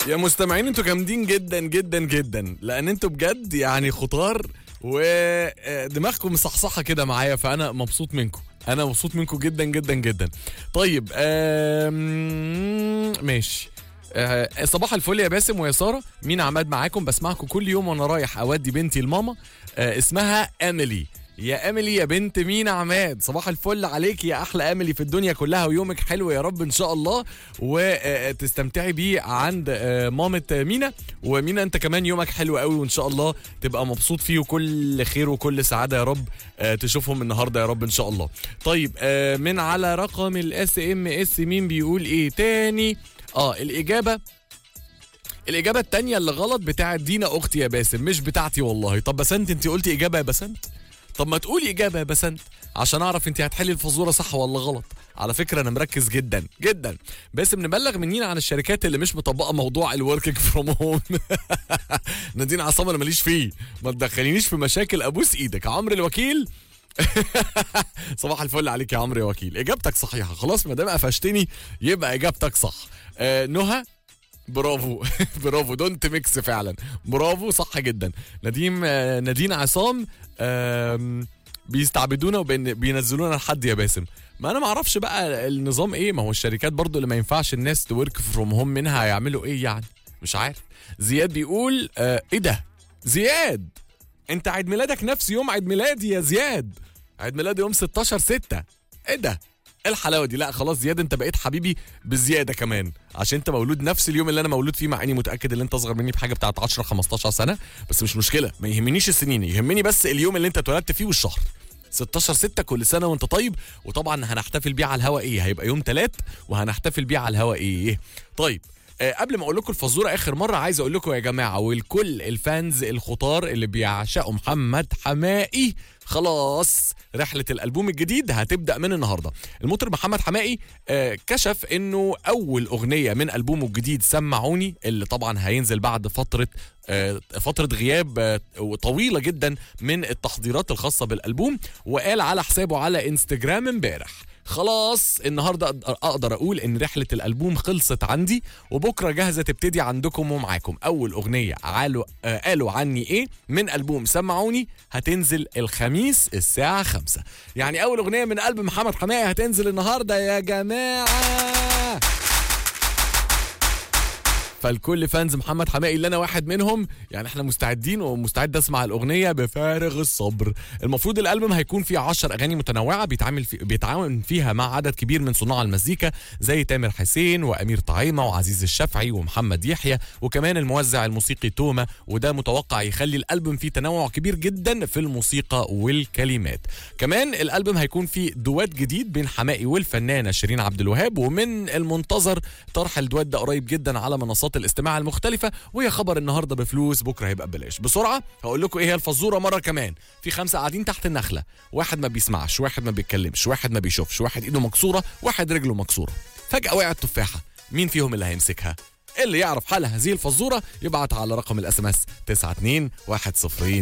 يا مستمعين انتوا جامدين جدا جدا جدا لان انتوا بجد يعني خطار ودماغكم مصحصحه كده معايا فانا مبسوط منكم انا مبسوط منكم جدا جدا جدا طيب آم، ماشي آه، صباح الفل يا باسم ويا ساره مين عماد معاكم بسمعكم كل يوم وانا رايح اودي بنتي لماما آه، اسمها اميلي يا اميلي يا بنت مين عماد صباح الفل عليك يا احلى اميلي في الدنيا كلها ويومك حلو يا رب ان شاء الله وتستمتعي بيه عند آه، مامة مينا ومينا انت كمان يومك حلو قوي وان شاء الله تبقى مبسوط فيه وكل خير وكل سعاده يا رب آه، تشوفهم النهارده يا رب ان شاء الله طيب آه، من على رقم الاس ام اس مين بيقول ايه تاني اه الاجابه الاجابه التانية اللي غلط بتاعت دينا اختي يا باسم مش بتاعتي والله طب بسنت انت قلتي اجابه يا بسنت طب ما تقولي اجابه يا بسنت عشان اعرف انت هتحلي الفزوره صح ولا غلط على فكره انا مركز جدا جدا باسم نبلغ منين عن الشركات اللي مش مطبقه موضوع الوركينج فروم هوم نادين عصام انا ماليش فيه ما تدخلينيش في مشاكل ابوس ايدك عمرو الوكيل صباح الفل عليك يا عمرو يا وكيل اجابتك صحيحه خلاص ما دام قفشتني يبقى اجابتك صح آه نهى برافو برافو دونت ميكس فعلا برافو صح جدا نديم آه، نادين عصام آم، بيستعبدونا وبينزلونا لحد يا باسم ما انا ما اعرفش بقى النظام ايه ما هو الشركات برضو اللي ما ينفعش الناس تورك فروم هوم منها هيعملوا ايه يعني مش عارف زياد بيقول آه ايه ده زياد انت عيد ميلادك نفس يوم عيد ميلادي يا زياد عيد ميلادي يوم 16 6 ايه ده ايه الحلاوه دي لا خلاص زياد انت بقيت حبيبي بزياده كمان عشان انت مولود نفس اليوم اللي انا مولود فيه مع اني متاكد ان انت اصغر مني بحاجه بتاعت 10 15 سنه بس مش مشكله ما يهمنيش السنين يهمني بس اليوم اللي انت اتولدت فيه والشهر 16 6 كل سنه وانت طيب وطبعا هنحتفل بيه على الهوا ايه هيبقى يوم تلات وهنحتفل بيه على الهوا ايه طيب آه، قبل ما اقول لكم الفزوره اخر مره عايز اقول لكم يا جماعه والكل الفانز الخطار اللي بيعشقوا محمد حمائي خلاص رحله الالبوم الجديد هتبدا من النهارده المطرب محمد حمائي آه، كشف انه اول اغنيه من البومه الجديد سمعوني اللي طبعا هينزل بعد فتره آه، فتره غياب آه، طويله جدا من التحضيرات الخاصه بالالبوم وقال على حسابه على انستجرام امبارح خلاص النهارده أقدر- اقدر اقول ان رحله الالبوم خلصت عندي وبكره جاهزه تبتدي عندكم ومعاكم اول اغنيه قالوا آه قالوا عني ايه من البوم سمعوني هتنزل الخميس الساعه 5 يعني اول اغنيه من قلب محمد حماقي هتنزل النهارده يا جماعه فالكل فانز محمد حماقي اللي انا واحد منهم يعني احنا مستعدين ومستعد اسمع الاغنيه بفارغ الصبر المفروض الالبوم هيكون فيه 10 اغاني متنوعه بيتعامل في بيتعاون فيها مع عدد كبير من صناع المزيكا زي تامر حسين وامير طعيمه وعزيز الشافعي ومحمد يحيى وكمان الموزع الموسيقي توما وده متوقع يخلي الالبوم فيه تنوع كبير جدا في الموسيقى والكلمات كمان الالبوم هيكون فيه دوات جديد بين حماقي والفنانه شيرين عبد الوهاب ومن المنتظر طرح الدوات ده قريب جدا على منصات الاستماع المختلفه ويا خبر النهارده بفلوس بكره هيبقى ببلاش بسرعه هقول لكم ايه هي الفزوره مره كمان في خمسه قاعدين تحت النخله واحد ما بيسمعش واحد ما بيتكلمش واحد ما بيشوفش واحد ايده مكسوره واحد رجله مكسوره فجاه وقعت تفاحه مين فيهم اللي هيمسكها اللي يعرف حل هذه الفزوره يبعت على رقم الاس ام اس 92100